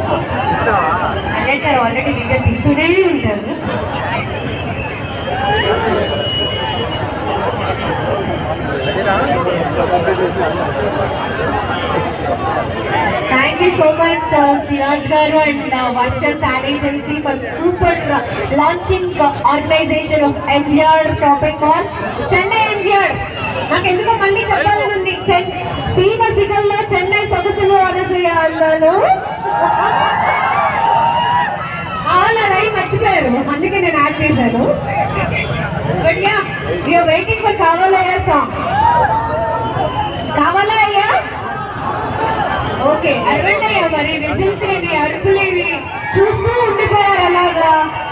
అల్లెట్టారు already video తీస్తూనే ఉంటారు Thank you so much, uh, Siraj Garu and uh, Varsham's ad agency for super uh, launching uh, organization of MGR shopping mall. Chennai MGR నాకు ఎందుకో మళ్ళీ చెప్పాలని ఉంది చెన్ సీమ సిగల్లో చెన్నై సొగసులు అనసూయ అన్నాను ఆల్ లైన్ మర్చిపోయారు అందుకే నేను యాడ్ చేశాను but yeah you're waiting for కావాలయ్యా సాంగ్ కావాలా అయ్యా ఓకే అరవండి అయ్యా మరి విజిల్స్ ఇవి అరుపులు ఇవి చూస్తూ ఉండిపోయారు అలాగా